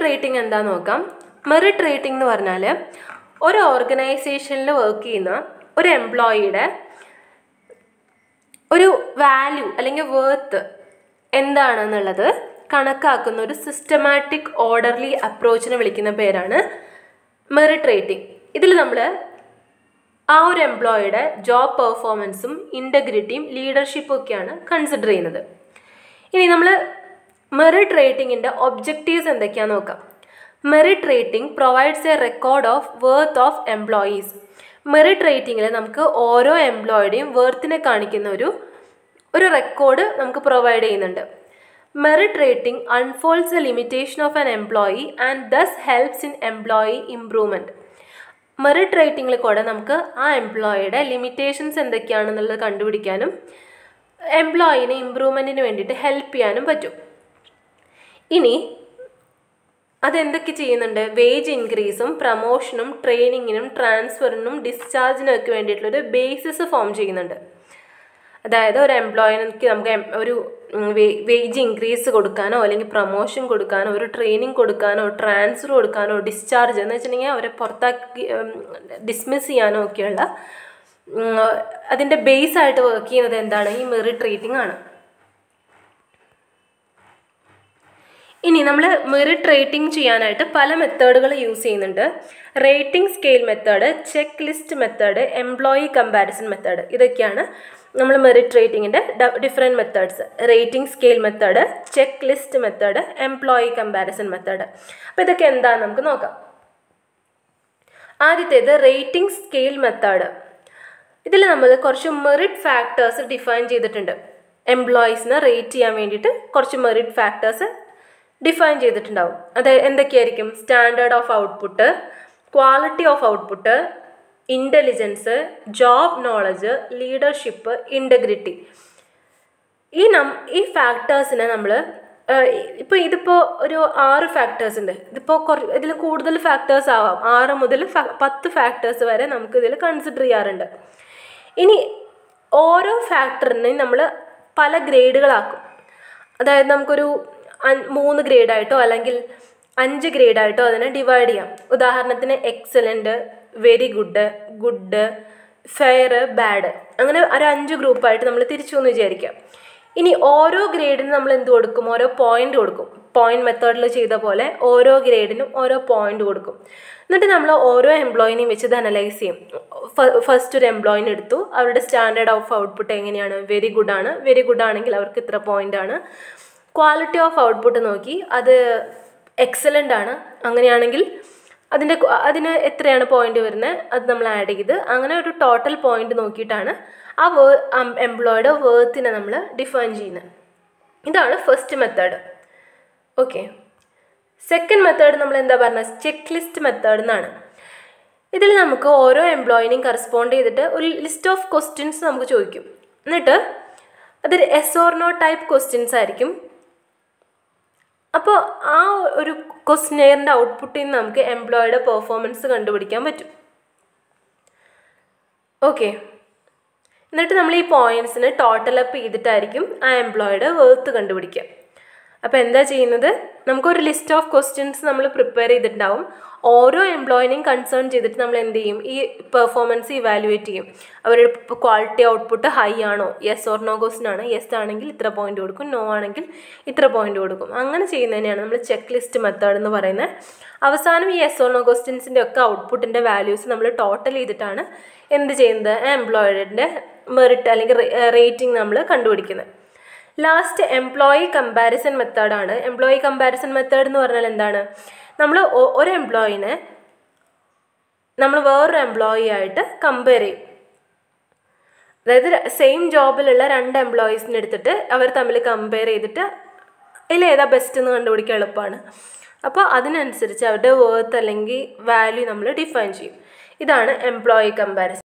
rating എന്താ നോക്കാം merit rating എന്ന് പറഞ്ഞാൽ ഒരു ഓർഗനൈസേഷനിൽ വർക്ക് ചെയ്യുന്ന ഒരു എംപ്ലോയിയുടെ ഒരു വാല്യൂ അല്ലെങ്കിൽ വേർത്ത് എന്താണെന്നുള്ളത് കണക്കാക്കുന്ന ഒരു സിസ്റ്റമാറ്റിക് ഓർഡർലി അപ്രോച്ചിനെ വിളിക്കുന്ന പേരാണ് മെറിറ്റ് റേറ്റിംഗ് ഇതിൽ നമ്മൾ ആ ഒരു എംപ്ലോയിയുടെ ജോബ് പെർഫോമൻസും ഇൻറ്റഗ്രിറ്റിയും ലീഡർഷിപ്പും ഒക്കെയാണ് കൺസിഡർ ചെയ്യുന്നത് ഇനി നമ്മൾ മെറിറ്റ് റേറ്റിംഗിൻ്റെ ഒബ്ജക്റ്റീവ്സ് എന്തൊക്കെയാണെന്ന് നോക്കാം merit rating provides a record of worth of employees merit റേറ്റിംഗിൽ നമുക്ക് ഓരോ എംപ്ലോയിയുടെയും വേർത്തിനെ കാണിക്കുന്ന ഒരു ഒരു റെക്കോർഡ് നമുക്ക് പ്രൊവൈഡ് ചെയ്യുന്നുണ്ട് merit rating unfolds a limitation of an employee and thus helps in employee improvement merit റേറ്റിംഗിൽ കൂടെ നമുക്ക് ആ എംപ്ലോയിയുടെ ലിമിറ്റേഷൻസ് എന്തൊക്കെയാണെന്നുള്ളത് കണ്ടുപിടിക്കാനും എംപ്ലോയിനെ ഇമ്പ്രൂവ്മെൻറ്റിന് വേണ്ടിയിട്ട് ഹെൽപ്പ് ചെയ്യാനും പറ്റും ഇനി അതെന്തൊക്കെ ചെയ്യുന്നുണ്ട് വേജ് ഇൻക്രീസും പ്രമോഷനും ട്രെയിനിങ്ങിനും ട്രാൻസ്ഫറിനും ഡിസ്ചാർജിനും ഒക്കെ വേണ്ടിയിട്ടുള്ളൊരു ബേസിസ് ഫോം ചെയ്യുന്നുണ്ട് അതായത് ഒരു എംപ്ലോയിക്ക് നമുക്ക് എം- ഒരു വേജ് ഇൻക്രീസ് കൊടുക്കാനോ അല്ലെങ്കിൽ പ്രൊമോഷൻ കൊടുക്കാനോ ഒരു ട്രെയിനിങ് കൊടുക്കാനോ ട്രാൻസ്ഫർ കൊടുക്കാനോ ഡിസ്ചാർജ് എന്ന് വെച്ചിട്ടുണ്ടെങ്കിൽ അവരെ പുറത്താക്കി ഡിസ്മിസ് ചെയ്യാനോ ഒക്കെയുള്ള ഉം, അതിൻ്റെ ബേസ് ആയിട്ട് വർക്ക് ചെയ്യുന്നത് എന്താണ് ഈ മെറിറ്റ് റേറ്റിംഗ് ആണ് ഇനി നമ്മൾ മെറിറ്റ് റേറ്റിംഗ് ചെയ്യാനായിട്ട് പല മെത്തേഡുകൾ യൂസ് ചെയ്യുന്നുണ്ട് rating scale method check list method employee comparison method ഇതൊക്കെയാണ് നമ്മൾ മെറിറ്റ് റേറ്റിംഗിൻ്റെ different methods rating scale method check list method employee comparison method അപ്പോൾ ഇതൊക്കെ എന്താണെന്ന് നമുക്ക് നോക്കാം ആദ്യത്തേത് റേറ്റിംഗ് സ്കെയിൽ മെത്തേഡ് ഇതിൽ നമ്മൾ കുറച്ച് മെറിറ്റ് ഫാക്ടേഴ്സ് ഡിഫൈൻ ചെയ്തിട്ടുണ്ട് എംപ്ലോയീസിനെ റേറ്റ് ചെയ്യാൻ വേണ്ടിയിട്ട് കുറച്ച് മെറിറ്റ് ഫാക്ടേഴ്സ് ഡിഫൈൻ ചെയ്തിട്ടുണ്ടാവും അത് എന്തൊക്കെയായിരിക്കും standard of output quality of output intelligence job knowledge leadership integrity ഈ നം ഈ ഫാക്ടേഴ്സിനെ നമ്മൾ ഇപ്പോൾ ഇതിപ്പോൾ ഒരു ആറ് ഫാക്ടേഴ്സ് ഉണ്ട് ഇതിപ്പോൾ കുറച്ച് ഇതിൽ കൂടുതൽ ഫാക്ടേഴ്സ് ആവാം ആറ് മുതൽ ഫ- പത്ത് ഫാക്ടേഴ്സ് വരെ നമുക്ക് ഇതിൽ കൺസിഡർ ചെയ്യാറുണ്ട് ഇനി ഓരോ ഫാക്ടറിനെയും നമ്മൾ പല ഗ്രേഡുകളാക്കും അതായത് നമുക്കൊരു അൻ- മൂന്ന് ഗ്രേഡായിട്ടോ അല്ലെങ്കിൽ അഞ്ച് ഗ്രേഡായിട്ടോ അതിനെ ഡിവൈഡ് ചെയ്യാം ഉദാഹരണത്തിന് excellent very good good fair bad അങ്ങനെ ഒരു അഞ്ച് ഗ്രൂപ്പായിട്ട് നമ്മൾ തിരിച്ചു എന്ന് വിചാരിക്കാം ഇനി ഓരോ ഗ്രേഡിനും നമ്മൾ എന്ത് കൊടുക്കും ഓരോ പോയിന്റ് കൊടുക്കും പോയിന്റ് മെത്തേഡിൽ ചെയ്ത പോലെ ഓരോ ഗ്രേഡിനും ഓരോ പോയിന്റ് കൊടുക്കും എന്നിട്ട് നമ്മൾ ഓരോ എംപ്ലോയിനെയും വെച്ച് ഇത് അനലൈസ് ചെയ്യും ഫസ്റ്റ് ഒരു എംപ്ലോയിനെ എടുത്തു അവരുടെ സ്റ്റാൻഡേർഡ് ഓഫ് ഔട്ട്പുട്ട് എങ്ങനെയാണ് വെരി ഗുഡ് ആണ് വെരി ഗുഡ് ആണെങ്കിൽ അവർക്ക് ഇത്ര പോയിന്റ് ആണ് ക്വാളിറ്റി ഓഫ് ഔട്ട്പുട്ട് നോക്കി അത് എക്സലൻ്റ് ആണ് അങ്ങനെയാണെങ്കിൽ അതിൻ്റെ ക്വ- അതിന് എത്രയാണ് പോയിന്റ് വരുന്നത് അത് നമ്മൾ ആഡ് ചെയ്ത് അങ്ങനെ ഒരു ടോട്ടൽ പോയിന്റ് നോക്കിയിട്ടാണ് ആ വേ എംപ്ലോയിയുടെ വേർത്തിനെ നമ്മൾ ഡിഫൈൻ ചെയ്യുന്നത് ഇതാണ് first method okay second method നമ്മൾ എന്താ പറഞ്ഞത് ചെക്ക് ലിസ്റ്റ് മെത്തേഡ് എന്നാണ് ഇതിൽ നമുക്ക് ഓരോ എംപ്ലോയിനെയും കറസ്പോണ്ട് ചെയ്തിട്ട് ഒരു ലിസ്റ്റ് ഓഫ് ക്വസ്റ്റ്യൻസ് നമുക്ക് ചോദിക്കും എന്നിട്ട് അതൊരു yes or no type questions ആയിരിക്കും അപ്പോൾ ആ ഒരു ക്വസ്റ്റ്യനെയറിൻ്റെ ഔട്ട്പുട്ടിൽ നിന്ന് നമുക്ക് എംപ്ലോയിയുടെ പെർഫോമൻസ് കണ്ടുപിടിക്കാൻ പറ്റും ഓക്കെ എന്നിട്ട് നമ്മൾ ഈ പോയിന്റ്സിന് ടോട്ടൽ അപ്പ് ചെയ്തിട്ടായിരിക്കും ആ എംപ്ലോയിയുടെ വേർത്ത് കണ്ടുപിടിക്കുക അപ്പോൾ എന്താ ചെയ്യുന്നത് നമുക്കൊരു ലിസ്റ്റ് ഓഫ് ക്വസ്റ്റ്യൻസ് നമ്മൾ പ്രിപ്പയർ ചെയ്തിട്ടുണ്ടാവും ഓരോ എംപ്ലോയിനെയും കൺസേൺ ചെയ്തിട്ട് നമ്മൾ എന്ത് ചെയ്യും ഈ പെർഫോമൻസ് ഇവാലുവേറ്റ് ചെയ്യും അവരുടെ ക്വാളിറ്റി ഔട്ട്പുട്ട് ഹൈ ആണോ യെസ് ഓർ നോ ക്വസ്റ്റൻ ആണ് യെസ് ആണെങ്കിൽ ഇത്ര പോയിന്റ് കൊടുക്കും നോ ആണെങ്കിൽ ഇത്ര പോയിന്റ് കൊടുക്കും അങ്ങനെ ചെയ്യുന്നതിനെയാണ് നമ്മൾ ചെക്ക് ലിസ്റ്റ് മെത്തേഡ് എന്ന് പറയുന്നത് അവസാനം ഈ യെസ് ഓർ നോ ക്വസ്റ്റ്യൻസിൻ്റെ ഒക്കെ ഔട്ട്പുട്ടിൻ്റെ വാല്യൂസ് നമ്മൾ ടോട്ടൽ ചെയ്തിട്ടാണ് എന്ത് ചെയ്യുന്നത് എംപ്ലോയിയുടെ മെറിറ്റ് അല്ലെങ്കിൽ റേറ്റിംഗ് നമ്മൾ കണ്ടുപിടിക്കുന്നത് ലാസ്റ്റ് എംപ്ലോയി കമ്പാരിസൺ മെത്തേഡാണ് എംപ്ലോയി കമ്പാരിസൺ മെത്തേഡ് എന്ന് പറഞ്ഞാൽ എന്താണ് നമ്മൾ ഒരു എംപ്ലോയിനെ നമ്മൾ വേറൊരു എംപ്ലോയി ആയിട്ട് കമ്പയർ ചെയ്യും അതായത് സെയിം ജോബിലുള്ള രണ്ട് എംപ്ലോയീസിനെ എടുത്തിട്ട് അവർ തമ്മിൽ കമ്പയർ ചെയ്തിട്ട് ഇതിൽ ഏതാ ബെസ്റ്റ് എന്ന് കണ്ടുപിടിക്കാൻ എളുപ്പമാണ് അപ്പോൾ അതിനനുസരിച്ച് അവരുടെ വേർത്ത് അല്ലെങ്കിൽ വാല്യൂ നമ്മൾ ഡിഫൈൻ ചെയ്യും ഇതാണ് എംപ്ലോയി കമ്പാരിസൺ